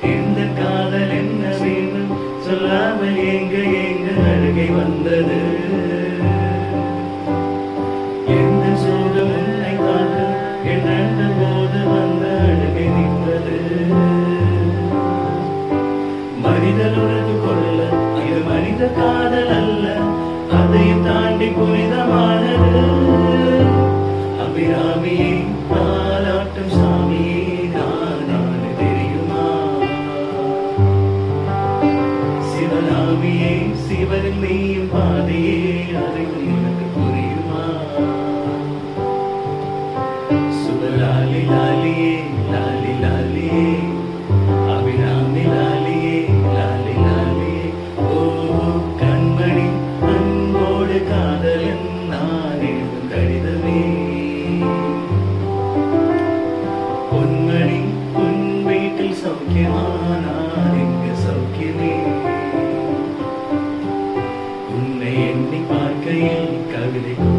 இந்த காதல் என்ன வேண்டும் சொல்லாமல் எங்க எங்க அழுகை வந்தது எந்த சோகம் உன்னை பார்க்க எண்ணந்த போது வந்த அழுகை நின்றது மனிதன் உனக்கு கொள்ள இது மனித காதல் அல்ல அதையும் தாண்டி புனிதமானது அபிராமியே பாராட்டும் சாமியே நான் நான் தெரியுமா சிவனாமியே சிவனில் நீயும் பாதையே அதையும் உனக்கு புரியுமா சுபலாலி லாலியே லாலி லாலியே அபிராமி லாலியே லாலி லாலியே ஓ கண்மணி அன்போடு காதலன் நான் எழுதும் கடிதமே பொன்மணி உன் வீட்டில் சௌக்கியமா நான் இங்கு சௌக்கியமே உன்னை எண்ணி பார்க்கையில் கவிதை